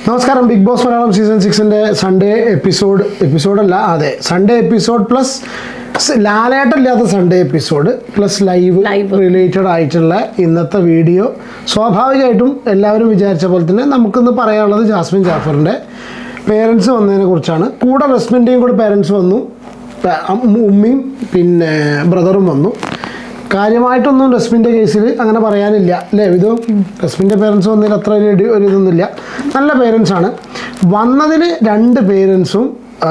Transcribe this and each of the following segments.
നമസ്കാരം Bigg Boss Malayalam season സിക്സിൻ്റെ Sunday episode എപ്പിസോഡല്ല അതെ സൺഡേ എപ്പിസോഡ് പ്ലസ് ലാലേട്ടല്ലാത്ത Sunday episode plus live Live. Related ആയിട്ടുള്ള ഇന്നത്തെ വീഡിയോ സ്വാഭാവികമായിട്ടും എല്ലാവരും വിചാരിച്ച പോലെ തന്നെ നമുക്കിന്ന് പറയാനുള്ളത് ജാസ്മിൻ ജാഫറിൻ്റെ പേരൻസ് വന്നതിനെ കുറിച്ചാണ് കൂടെ റസ്മിൻ്റെയും കൂടെ പേരൻസ് വന്നു പ- അമ്മ- ഉമ്മയും പിന്നെ ബ്രദറും വന്നു കാര്യമായിട്ടൊന്നും റസ്മിൻ്റെ കേസിൽ അങ്ങനെ പറയാനില്ല അല്ലേ ഇത് റസ്മിൻ്റെ പേരൻസ് വന്നതിൽ അത്ര ഒരു ഇടി- ഒരു ഇതൊന്നുമില്ല നല്ല പേരൻസ് ആണ് വന്നതിൽ രണ്ട് പേരൻസും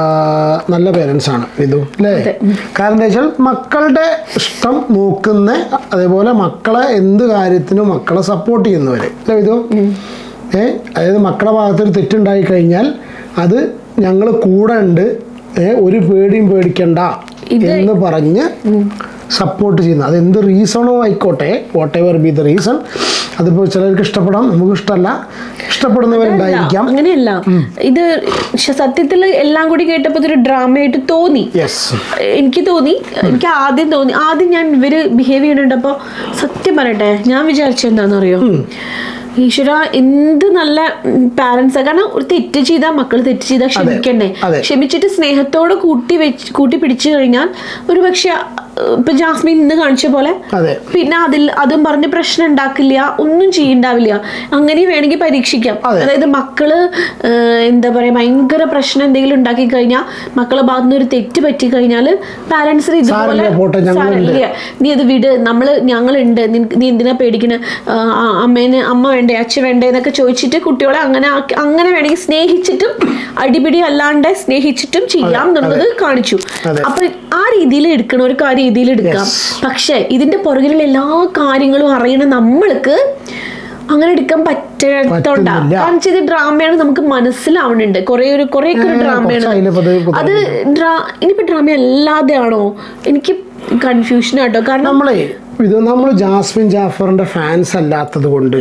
നല്ല പേരൻസ് ആണ് വിധു അല്ലേ കാരണം എന്താ വെച്ചാൽ മക്കളുടെ ഇഷ്ടം നോക്കുന്ന അതേപോലെ മക്കളെ എന്ത് കാര്യത്തിനും മക്കളെ സപ്പോർട്ട് ചെയ്യുന്നവർ അല്ലേ വിധു ഏ അതായത് മക്കളുടെ ഭാഗത്തൊരു തെറ്റുണ്ടായി കഴിഞ്ഞാൽ അത് ഞങ്ങൾ കൂടെ ഉണ്ട് ഏ ഒരു പേടിയും പേടിക്കണ്ട ഇത് എന്ന് പറഞ്ഞ് സപ്പോർട്ട് ചെയ്യുന്ന അത് എന്ത് റീസണോ ആയിക്കോട്ടെ whatever be the reason അതിപ്പോൾ ചിലർക്ക് ഇഷ്ടപ്പെടാം നമുക്ക് ഇഷ്ടമല്ല ഇഷ്ടപ്പെടുന്നവരുണ്ടായിരിക്കാം അങ്ങനെയല്ല ഇത് ശ- സത്യത്തില് എല്ലാം കൂടി കേട്ടപ്പോ ഇതൊരു ഡ്രാമയായിട്ട് തോന്നി യെസ് എനിക്ക് തോന്നി എനിക്ക് ആദ്യം തോന്നി ആദ്യം ഞാൻ ഇവര് ബിഹേവ് ചെയ്യുന്നുണ്ടപ്പോ സത്യം പറയട്ടെ ഞാൻ വിചാരിച്ചത് എന്താണെന്നറിയോ ഈശ്വര എന്ത് നല്ല പാരന്റ്സ് കാരണം ഒരു തെറ്റ് ചെയ്താൽ മക്കൾ തെറ്റ് ചെയ്താൽ ക്ഷമിക്കണ്ടേ അതെ. ക്ഷമിച്ചിട്ട് സ്നേഹത്തോടെ കൂട്ടി വെച്ച് കൂട്ടി പിടിച്ചു കഴിഞ്ഞാൽ ഒരു പക്ഷെ ഇപ്പൊ ജാസ്മിൻ ഇന്ന് കാണിച്ച പോലെ അതെ പിന്നെ അതിൽ അതും പറഞ്ഞ് പ്രശ്നം ഉണ്ടാക്കില്ല ഒന്നും ചെയ്യണ്ടാവില്ല അങ്ങനെ വേണമെങ്കിൽ പരീക്ഷിക്കാം അതെ. അതായത് മക്കള് ഏഹ്, എന്താ പറയാ ഭയങ്കര പ്രശ്നം എന്തെങ്കിലും ഉണ്ടാക്കി കഴിഞ്ഞാൽ മക്കളെ ഭാഗത്ത് നിന്ന് ഒരു തെറ്റ് പറ്റി കഴിഞ്ഞാൽ പാരന്റ്സിന് ഇതുപോലെ സാരമില്ല, പോട്ടെ, ഞങ്ങളുണ്ട്. സാരമില്ല. നീ അത് വിട് നമ്മള് ഞങ്ങളുണ്ട് നിനക്ക് നീ എന്തിനാ പേടിക്കണ അമ്മേന് അമ്മ വേണ്ടേ അച്ഛൻ വേണ്ടേ എന്നൊക്കെ ചോദിച്ചിട്ട് കുട്ടികളെ അങ്ങനെ ആക്കി- അങ്ങനെ വേണമെങ്കിൽ സ്നേഹിച്ചിട്ടും അടിപിടി അല്ലാണ്ട് സ്നേഹിച്ചിട്ടും ചെയ്യാം എന്നുള്ളത് കാണിച്ചു അതെ. അപ്പൊ ആ രീതിയിൽ എടുക്കണം ഒരു കാര്യം രീതിയിൽ എടുക്കാം Yes. പക്ഷെ ഇതിന്റെ പുറകിലുള്ള എല്ലാ കാര്യങ്ങളും അറിയണ നമ്മൾക്ക് അങ്ങനെ എടുക്കാൻ പറ്റാത്തോണ്ടാ പറ്റുന്നില്ല. കാരണം വെച്ചാൽ ഇത് ഡ്രാമയാണ് നമുക്ക് മനസ്സിലാവുന്നുണ്ട് കുറെ ഒരു കുറെ ഒക്കെ ഒരു ഏ, ഡ്രാമയാണ് കുറച്ച് അതില് പതുക്കെ കുതിർന്ന് അത് ഡ്രാ ഇനിയിപ്പോ ഡ്രാമ അല്ലാതെയാണോ എനിക്ക് കൺഫ്യൂഷൻ ആട്ടോ കാരണം നമ്മളെ ഇത് നമ്മൾ ജാസ്മിൻ ജാഫറിന്റെ ഫാൻസ് അല്ലാത്തത് കൊണ്ട്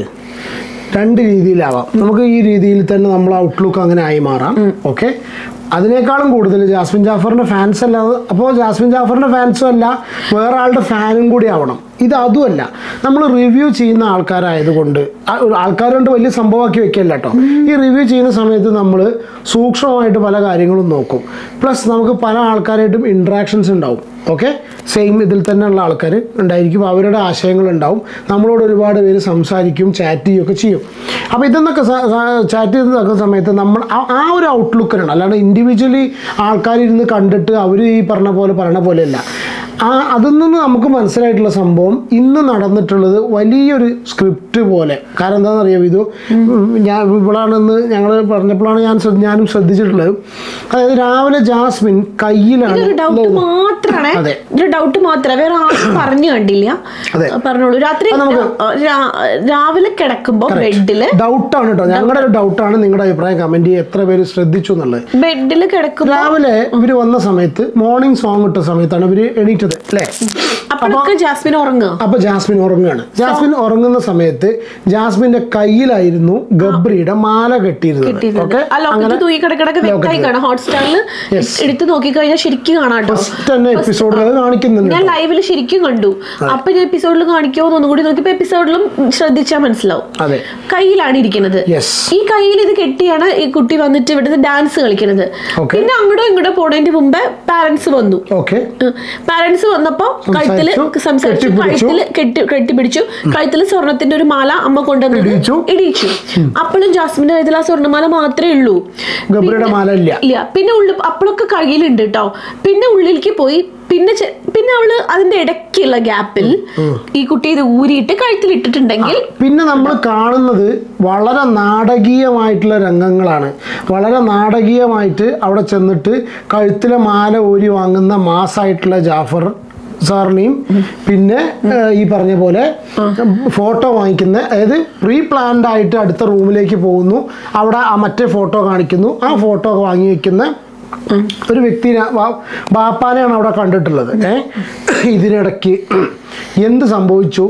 രണ്ട് രീതിയിലാവാം നമുക്ക് ഈ രീതിയിൽ തന്നെ നമ്മൾ ഔട്ട്ലുക്ക് അങ്ങനെ ആയി മാറാം ഓക്കെ അതിനേക്കാളും കൂടുതൽ ജാസ്മിൻ ജാഫറിന്റെ ഫാൻസ് അല്ലാതെ അപ്പോൾ ജാസ്മിൻ ജാഫറിന്റെ ഫാൻസും അല്ല വേറെ ആളുടെ ഫാനും കൂടി ആവണം ഇത് അതുമല്ല നമ്മൾ റിവ്യൂ ചെയ്യുന്ന ആൾക്കാരായതുകൊണ്ട് ആ- ഒരു ആൾക്കാരുകൊണ്ട് വലിയ സംഭവമാക്കി വെക്കല്ല കേട്ടോ ഈ റിവ്യൂ ചെയ്യുന്ന സമയത്ത് നമ്മൾ സൂക്ഷ്മമായിട്ട് പല കാര്യങ്ങളും നോക്കും പ്ലസ് നമുക്ക് പല ആൾക്കാരായിട്ടും ഇൻട്രാക്ഷൻസ് ഉണ്ടാവും ഓക്കെ സെയിം ഇതിൽ തന്നെയുള്ള ആൾക്കാർ ഉണ്ടായിരിക്കും അവരുടെ ആശയങ്ങൾ ഉണ്ടാവും നമ്മളോട് ഒരുപാട് പേര് സംസാരിക്കും ചാറ്റ് ചെയ്യുകയൊക്കെ ചെയ്യും അപ്പോൾ ഇതെന്നൊക്കെ ചാറ്റ് ചെയ്ത് നോക്കുന്ന സമയത്ത് നമ്മൾ ആ- ആ ഒരു ഔട്ട്ലുക്കിനാണ് അല്ലാണ്ട് ഇൻഡിവിജ്വലി ആൾക്കാരിരുന്ന് കണ്ടിട്ട് അവർ ഈ പറഞ്ഞ പോലെ പറയണ പോലെയല്ല ആ അതിൽ നിന്ന് നമുക്ക് മനസ്സിലായിട്ടുള്ള സംഭവം ഇന്ന് നടന്നിട്ടുള്ളത് വലിയൊരു സ്ക്രിപ്റ്റ് പോലെ കാരണം എന്താണെന്ന് അറിയാം ഇത് ഞാൻ ഇവളാണെന്ന് ഞങ്ങൾ പറഞ്ഞപ്പോഴാണ് ഞാൻ ശ്രദ്ധ- ഞാനും ശ്രദ്ധിച്ചിട്ടുള്ളത് അതായത് രാവിലെ ജാസ്മിൻ കയ്യിലാണ് ഇതൊരു ഡൗട്ട് മാത്രമാണ് അതെ. ഒരു ഡൗട്ട് മാത്രമേ വേറെ ആരും പറഞ്ഞു കണ്ടില്ല അതെ. പറഞ്ഞോളൂ രാത്രി അത് നമുക്ക് രാ- രാവിലെ കിടക്കുമ്പോ ബെഡില് ഡൗട്ടാണ് കേട്ടോ ഞങ്ങളുടെ ഒരു ഡൗട്ടാണ് നിങ്ങളുടെ അഭിപ്രായം കമന്റ് ചെയ്യുക എത്ര പേര് ശ്രദ്ധിച്ചു എന്നുള്ളത് ബെഡില് കിടക്കുമ്പോ രാവിലെ ഇവര് വന്ന സമയത്ത് മോർണിംഗ് സോങ് ഇട്ട സമയത്താണ് ഇവര് എണീറ്റത് അല്ലേ അപ്പോഴൊക്കെ ജാസ്മിൻ ഉറങ്ങുക അപ്പൊ ജാസ്മിൻ ഉറങ്ങുകയാണ് ജാസ്മിൻ ഉറങ്ങുന്ന സമയത്ത് ജാസ്മിന്റെ കയ്യിലായിരുന്നു ഗബ്രിയുടെ മാല കെട്ടിയിരുന്നത് ഓക്കെ ആ ലോക്കറ്റ് തൂക്കി കിടക്കിടക്ക് വ്യക്തമായി കാണാം ഹോട്ട്സ്റ്റാറിൽ Yes. എടുത്ത് നോക്കിക്കഴിഞ്ഞാൽ ശരിക്കും കാണാം കേട്ടോ ഫസ്റ്റ് തന്നെ എപ്പിസോഡിൽ അത് കാണിക്കുന്നുണ്ട് ഞാൻ ലൈവിൽ ശരിക്കും കണ്ടു അപ്പൊ ഞാൻ എപ്പിസോഡിൽ കാണിക്കുമോ എന്ന് ഒന്നുകൂടി നോക്കിയപ്പോ എപ്പിസോഡിലും ശ്രദ്ധിച്ചാൽ മനസ്സിലാവും അതെ കയ്യിലാണ് ഇരിക്കുന്നത് യെസ് ഈ കയ്യിൽ ഇത് കെട്ടിയാണ് ഈ കുട്ടി വന്നിട്ട് ഇവിടുത്തെ ഡാൻസ് കളിക്കുന്നത് Okay. പിന്നെ അങ്ങോട്ടോ ഇങ്ങോട്ടോ പോണതിന്റെ മുമ്പേ പാരന്റ്സ് വന്നു ഓക്കെ പാരന്റ്സ് വന്നപ്പോ കഴുത്തില് സംസാരിച്ചു, സംസാരിച്ചു കെട്ടിപ്പിടിച്ചു. കഴുത്തില് കെട്ടി കെട്ടിപ്പിടിച്ചു കഴുത്തില് സ്വർണത്തിന്റെ ഒരു മാല അമ്മ കൊണ്ടുവന്നത് ഇടിയിച്ചു. ഇടിയിച്ചു അപ്പോഴും ജാസ്മിന്റെ കഴുത്തിൽ ആ സ്വർണ്ണമാല മാത്രമേ ഉള്ളൂ ഗബ്രിയുടെ മാല ഇല്ല ഇല്ല പിന്നെ ഉള്ളിൽ അപ്പോഴൊക്കെ കയ്യിലുണ്ട് കേട്ടോ പിന്നെ ഉള്ളിലേക്ക് പോയി പിന്നെ ചെ- പിന്നെ അവള് അതിന്റെ ഇടയ്ക്കുള്ള ഗ്യാപ്പിൽ ഈ കുട്ടി ഇത് ഊരിയിട്ട് കഴുത്തിൽ ഇട്ടിട്ടുണ്ടെങ്കിൽ പിന്നെ നമ്മൾ കാണുന്നത് വളരെ നാടകീയമായിട്ടുള്ള രംഗങ്ങളാണ് വളരെ നാടകീയമായിട്ട് അവിടെ ചെന്നിട്ട് കഴുത്തിലെ മാല ഊരി വാങ്ങുന്ന മാസായിട്ടുള്ള ജാഫർ സാറിനെയും പിന്നെ ഏഹ്, ഈ പറഞ്ഞ പോലെ ഫോട്ടോ വാങ്ങിക്കുന്ന അതായത് പ്രീ പ്ലാൻഡ് ആയിട്ട് അടുത്ത റൂമിലേക്ക് പോകുന്നു അവിടെ ആ മറ്റേ ഫോട്ടോ കാണിക്കുന്നു ആ ഫോട്ടോ വാങ്ങി വെക്കുന്ന ഒരു വ്യക്തിനെ വാ- ബാപ്പാനെയാണ് അവിടെ കണ്ടിട്ടുള്ളത് ഏ ഇതിനിടയ്ക്ക് എന്ത് സംഭവിച്ചു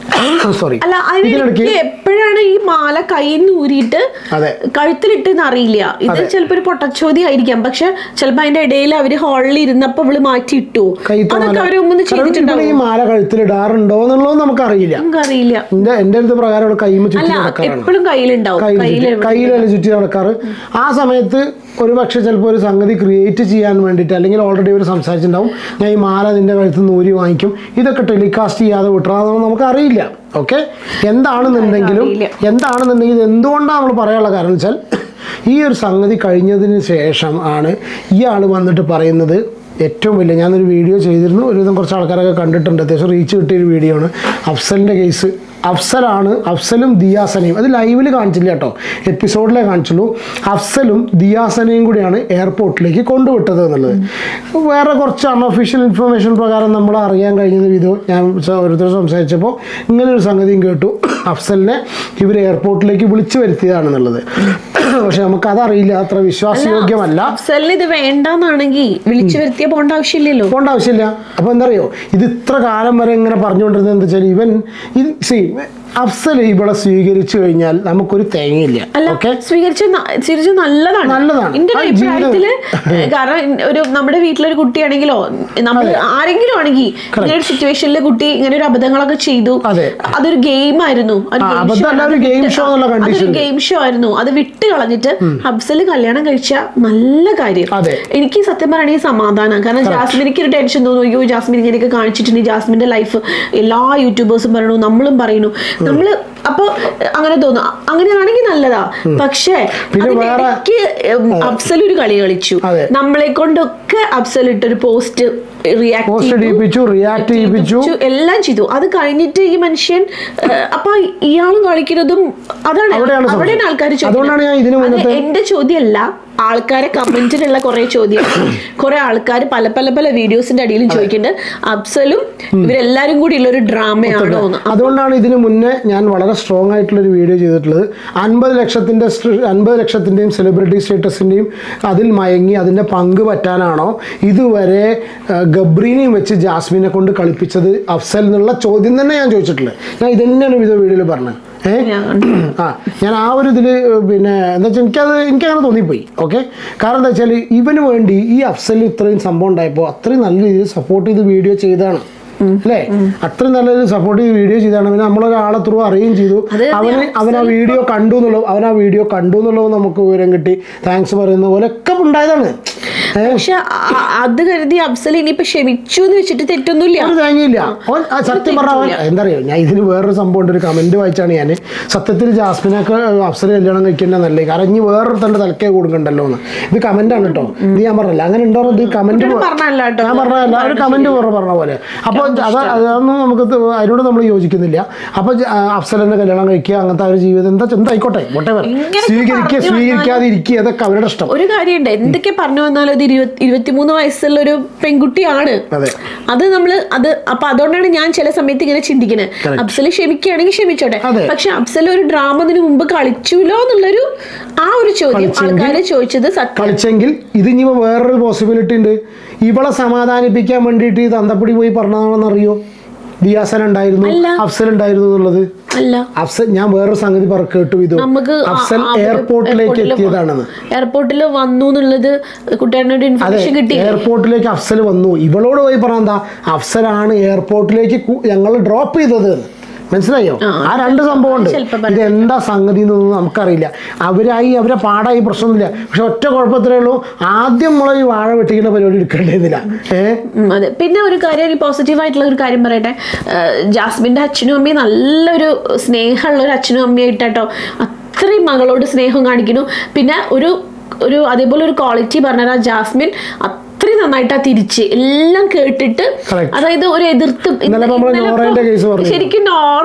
സോറി അല്ല അതിനിടയ്ക്ക് എപ്പോഴാണ് ഈ മാല കയ്യിൽ നിന്ന് ഊരിയിട്ട് അതെ കഴുത്തിലിട്ടെന്ന് അറിയില്ല ഇത് ചിലപ്പോ ഒരു പൊട്ടച്ചോദ്യം ആയിരിക്കാം പക്ഷെ ചിലപ്പോ അതിന്റെ ഇടയിൽ അവര് ഹാളിൽ ഇരുന്നപ്പോ ഇവള് മാറ്റി ഇട്ടു കൈത്ത അതൊക്കെ മാല അവര് മുമ്പ് കാരണം ഇവള് ചെയ്തിട്ടുണ്ടാവും ഈ മാല കഴുത്തിലിടാറുണ്ടോ എന്നുള്ളത് നമുക്കറിയില്ല നമുക്കറിയില്ല എന്റെ എന്റെ അടുത്ത് പ്രകാരം അവള് കൈമ ചുറ്റി അല്ല നടക്കാറാണ് എപ്പോഴും കയ്യിലുണ്ടാവും കയ്യില് കയ്യിലല്ല ചുറ്റി നടക്കാറ് ആ സമയത്ത് ഒരു പക്ഷെ ചിലപ്പോൾ ഒരു സംഗതി ക്രിയേറ്റ് ചെയ്യാൻ വേണ്ടിയിട്ട് അല്ലെങ്കിൽ ഓൾറെഡി അവർ സംസാരിച്ചിട്ടുണ്ടാവും ഞാൻ ഈ മാല നിന്റെ കഴുത്ത് നൂരി വാങ്ങിക്കും ഇതൊക്കെ ടെലികാസ്റ്റ് ചെയ്യാതെ വിട്ടണമെന്ന് നമുക്ക് അറിയില്ല ഓക്കെ എന്താണെന്നുണ്ടെങ്കിലും അറിയില്ല. എന്താണെന്നുണ്ടെങ്കിൽ ഇത് എന്തുകൊണ്ടാണ് നമ്മൾ പറയാനുള്ള കാരണം വെച്ചാൽ ഈ ഒരു സംഗതി കഴിഞ്ഞതിന് ശേഷം ആണ് ഇയാൾ വന്നിട്ട് പറയുന്നത് ഏറ്റവും വലിയ ഞാനൊരു വീഡിയോ ചെയ്തിരുന്നു ഒരുവിധം കുറച്ച് ആൾക്കാരൊക്കെ കണ്ടിട്ടുണ്ട് അത്യാവശ്യം റീച്ച് കിട്ടിയൊരു വീഡിയോ ആണ് അഫ്സലിൻ്റെ കേസ് അഫ്സലാണ് അഫ്സലും ദിയാസനയും അത് ലൈവിൽ കാണിച്ചില്ല കേട്ടോ എപ്പിസോഡിലേ കാണിച്ചുള്ളൂ അഫ്സലും ദിയാസനയും കൂടിയാണ് എയർപോർട്ടിലേക്ക് കൊണ്ടുവിട്ടത് എന്നുള്ളത് വേറെ കുറച്ച് അൺഒഫീഷ്യൽ ഇൻഫർമേഷൻ പ്രകാരം നമ്മൾ അറിയാൻ കഴിഞ്ഞത് ഇത് ഞാൻ സ- ഓരോരുത്തർ സംസാരിച്ചപ്പോൾ ഇങ്ങനെ ഒരു സംഗതിയും കേട്ടു അഫ്സലിനെ ഇവർ എയർപോർട്ടിലേക്ക് വിളിച്ചു വരുത്തിയതാണെന്നുള്ളത് പക്ഷെ നമുക്കതറിയില്ല അത്ര വിശ്വാസയോഗ്യമല്ല അഫ്സലിന് ഇത് വേണ്ടെന്നാണെങ്കിൽ വിളിച്ചു വരുത്തിയ പോണ്ട ആവശ്യമില്ലല്ലോ പോകേണ്ട ആവശ്യമില്ല അപ്പോൾ എന്താ അറിയോ ഇത് ഇത്ര കാലം വരെ ഇങ്ങനെ പറഞ്ഞുകൊണ്ടിരുന്നത് എന്താ വെച്ചാൽ ഇവൻ ഇത് സി അഫ്സൽ ഇവിടെ സ്വീകരിച്ചു കഴിഞ്ഞാൽ നമുക്കൊരു തേങ്ങയില്ല അല്ല ഓക്കെ സ്വീകരിച്ച ന- സ്വീകരിച്ച നല്ലതാണ് നല്ലതാണ്. എന്റെ ഒരു ആ ജീവിതം- അഭിപ്രായത്തില് കാരണം ഇൻ- ഒരു നമ്മുടെ വീട്ടിലൊരു കുട്ടിയാണെങ്കിലോ നമ്മൾ ആരെങ്കിലും ആണെങ്കിൽ ഇങ്ങനെ ഒരു സിറ്റുവേഷനിൽ കുട്ടി ഇങ്ങനെ ഒരു അബദ്ധങ്ങളൊക്കെ ചെയ്തു അതെ. അതൊരു ഗെയിം ആയിരുന്നു ഒരു ആ, game അബദ്ധം show അല്ല, ആണ്. ഒരു അത് game വിട്ട് show എന്നുള്ള ആ, condition അതൊരു ഉണ്ട്. ഗെയിം ഷോ ആയിരുന്നു അത് വിട്ട് കളഞ്ഞിട്ട് അഫ്സൽ കല്യാണം കഴിച്ച നല്ല കാര്യം അതെ. എനിക്ക് സത്യം പറയുകയാണെങ്കിൽ സമാധാനം കാരണം ജാസ്മിനിക്ക് ഒരു ടെൻഷൻ തോന്നുന്നു അയ്യോ ജാസ്മിൻ ഇങ്ങനെയൊക്കെ കാണിച്ചിട്ടുണ്ട് ജാസ്മിന്റെ ലൈഫ് എല്ലാ യൂട്യൂബേഴ്സും പറയണു നമ്മളും പറയുന്നു നമ്മള് അപ്പൊ അങ്ങനെ തോന്നും അങ്ങനെയാണെങ്കിൽ നല്ലതാ പക്ഷേ പിന്നെ അതിന്റെ വേറെ- ഇടയ്ക്ക് അഫ്സൽ ഒരു കളി കളിച്ചു അതെ. നമ്മളെ കൊണ്ടൊക്കെ അഫ്സൽ ഇട്ടൊരു പോസ്റ്റ് റിയാക്ട് പോസ്റ്റ് ഇടിയിപ്പിച്ചു റിയാക്ട് ചെയ്യിപ്പിച്ചു എല്ലാം ചെയ്തു അത് കഴിഞ്ഞിട്ട് ഈ മനുഷ്യൻ ഏഹ്, അപ്പൊ ഇയാളും കളിക്കുന്നതും അതാണ് അവിടെയാണ് സംഭവം. അവിടെയാണ് ആൾക്കാർ അതുകൊണ്ടാണ് ഞാൻ ഇതിന് മുന്നത്തെ- എന്റെ ചോദ്യമല്ല ആൾക്കാരെ കമന്റിലുള്ള കുറെ ചോദ്യം കുറെ ആൾക്കാർ പല പല പല വീഡിയോസിന്റെ അടിയിലും ചോദിക്കുന്നുണ്ട് അഫ്സലും ഇവരെല്ലാരും കൂടി ഉള്ള ഒരു ഡ്രാമയാണോ എന്ന് അതുകൊണ്ടാണ് ഇതിന് മുന്നേ ഞാൻ വളരെ സ്ട്രോങ് ആയിട്ടുള്ള ഒരു വീഡിയോ ചെയ്തിട്ടുള്ളത് അൻപത് ലക്ഷത്തിൻ്റെ അൻപത് ലക്ഷത്തിൻ്റെയും സെലിബ്രിറ്റി സ്റ്റേറ്റസിൻ്റെയും അതിൽ മയങ്ങി അതിൻ്റെ പങ്ക് പറ്റാനാണോ ഇതുവരെ ആ, ഗബ്രീനെയും വെച്ച് ജാസ്മിനെ കൊണ്ട് കളിപ്പിച്ചത് അഫ്സൽ എന്നുള്ള ചോദ്യം തന്നെ ഞാൻ ചോദിച്ചിട്ടുള്ളത് ഞാൻ ഇതന്നെയാണ് ഇത് വീഡിയോയിൽ പറഞ്ഞത് ഏഹ് ഞാൻ കണ്ടു. ആ ഞാൻ ആ ഒരു ഇതിൽ പിന്നെ എന്താ വെച്ചാൽ എനിക്കത് എനിക്കങ്ങനെ തോന്നിപ്പോയി ഓക്കെ കാരണം എന്താ വെച്ചാൽ ഇവന് വേണ്ടി ഈ അഫ്സൽ ഇത്രയും സംഭവം ഉണ്ടായപ്പോൾ അത്രയും നല്ല രീതിയിൽ സപ്പോർട്ട് ചെയ്ത് വീഡിയോ ചെയ്താണ് അല്ലേ അത്രയും നല്ല രീതിയിൽ സപ്പോർട്ട് ചെയ്ത് വീഡിയോ ചെയ്താണ് പിന്നെ നമ്മളൊരാളെ ത്രൂ അറിയുകയും ചെയ്തു അത് അവന് അവൻ ആ വീഡിയോ കണ്ടു എന്നുള്ളത് അവൻ ആ വീഡിയോ കണ്ടു എന്നുള്ളത് നമുക്ക് വിവരം കിട്ടി താങ്ക്സ് പറയുന്ന പോലെ ഒക്കെ ഉണ്ടായതാണ് ഏഹ് പക്ഷെ ആ- അത് കരുതി അഫ്സൽ ഇനിയിപ്പോ ക്ഷമിച്ചു എന്ന് വെച്ചിട്ട് തെറ്റൊന്നുമില്ല ഒരു തേങ്ങയില്ല അവൻ ആ സത്യം പറഞ്ഞ അവൻ എന്താ അറിയോ ഞാൻ ഇതിന് വേറൊരു സംഭവം ഉണ്ട് ഒരു കമന്റ് വായിച്ചാണ് ഞാൻ സത്യത്തിൽ ജാസ്മിനൊക്കെ അഫ്സൽ കല്യാണം കഴിക്കുന്ന നല്ലത് കാരണം ഇനി വേറൊരു തന്റെ തലക്കേ കൊടുക്കണ്ടല്ലോ എന്ന് ഇത് കമന്റ് ആണ് കേട്ടോ ഇത് ഞാൻ പറഞ്ഞല്ല അങ്ങനെ ഉണ്ടോ ഇത് കമന്റ് കുട്ടികൾ പറഞ്ഞല്ല കേട്ടോ. ഞാൻ പറഞ്ഞല്ല ഒരു കമന്റ് പറഞ്ഞ പോലെ അപ്പോൾ അത് അതൊന്നും നമുക്ക് ത- അതിനോട് നമ്മൾ യോജിക്കുന്നില്ല അപ്പോൾ അഫ്സലിന്റെ കല്യാണം കഴിക്കുക അങ്ങനത്തെ ആ ഒരു ജീവിതം എന്താ എന്തായിക്കോട്ടെ whatever. ഇങ്ങനെയൊക്കെ സ്വീകരിക്കുക പറഞ്ഞു സ്വീകരിക്കാതിരിക്കുക അതൊക്കെ അവരുടെ ഇഷ്ടം ഒരു കാര്യമുണ്ട് എന്തൊക്കെ പറഞ്ഞു വന്നാലും അത് ഇരുപത്തി ഇരുപത്തിമൂന്ന് വയസ്സുള്ള ഒരു പെൺകുട്ടിയാണ് അതെ അത് നമ്മള് അത് അപ്പൊ അതുകൊണ്ടാണ് ഞാൻ ചില സമയത്ത് ഇങ്ങനെ ചിന്തിക്കുന്നത് Correct. അഫ്സൽ ക്ഷമിക്കുകയാണെങ്കിൽ ക്ഷമിച്ചോട്ടെ അതെ. പക്ഷെ അഫ്സൽ ഒരു ഡ്രാമ ഇതിനു മുമ്പ് കളിച്ചുല്ലോ എന്നുള്ളൊരു ആ ഒരു ചോദ്യം കളിച്ചെങ്കിൽ- ആൾക്കാര് ചോദിച്ചത് സത്യം കളിച്ചെങ്കിൽ ഇത് ഇനി വേറൊരു പോസിബിലിറ്റി ഉണ്ട് ഇവളെ സമാധാനിപ്പിക്കാൻ വേണ്ടിയിട്ട് ഈ തന്തപ്പടി പോയി പറഞ്ഞതാണെന്നറിയോ ദിയാസൻ ഉണ്ടായിരുന്നു അല്ല. അഫ്സൽ ഉണ്ടായിരുന്നു എന്നുള്ളത് അല്ല അഫ്സൽ ഞാൻ വേറൊരു സംഗതി പറ കേട്ടു ഇത് നമുക്ക് ആ- അഫ്സൽ അവര് എയർപോർട്ടിലേക്ക് എയർപോർട്ടില് എത്തിയതാണെന്ന് എയർപോർട്ടിൽ വന്നു എന്നുള്ളത് കുട്ടിയുടെ അതെ ഇൻഫർമേഷൻ കിട്ടി എയർപോർട്ടിലേക്ക് അഫ്സൽ വന്നു ഇവളോട് പോയി പറഞ്ഞ എന്താ അഫ്സലാണ് എയർപോർട്ടിലേക്ക് ഞങ്ങൾ ഡ്രോപ്പ് ചെയ്തത് എന്ന്. മനസ്സിലായോ ആ, ആ രണ്ട് സംഭവം ഉണ്ട് ചിലപ്പോ ഇത് എന്താ സംഗതി എന്നൊന്നും നമുക്കറിയില്ല അവരായി അവരെ പാടായി പ്രശ്നമൊന്നുമില്ല പക്ഷെ ഒറ്റ കുഴപ്പത്തിലേ ഉള്ളൂ ആദ്യം നമ്മളെ ഈ വാഴ വെട്ടിക്കുന്ന പരിപാടി എടുക്കേണ്ടതില്ല ഏഹ് ഉം, അതെ പിന്നെ ഒരു കാര്യം ഒരു പോസിറ്റീവ് ആയിട്ടുള്ള ഒരു കാര്യം പറയട്ടെ ഏഹ് ജാസ്മിന്റെ അച്ഛനും അമ്മയും നല്ലൊരു സ്നേഹമുള്ള ഒരു അച്ഛനും അമ്മയായിട്ടോ അത്രയും മകളോട് സ്നേഹം കാണിക്കുന്നു പിന്നെ ഒരു ഒരു അതേപോലെ ഒരു ക്വാളിറ്റി പറഞ്ഞാൽ ജാസ്മിൻ അത്രയും നന്നായിട്ടാ തിരിച്ച് എല്ലാം കേട്ടിട്ട് Correct. അതായത് ഒരു എതിർത്ത് ഇന്നലെ നമ്മള് ഇന്നലെ നോറേന്റെ ഇപ്പൊ case പറഞ്ഞു. ശരിക്കും നോറ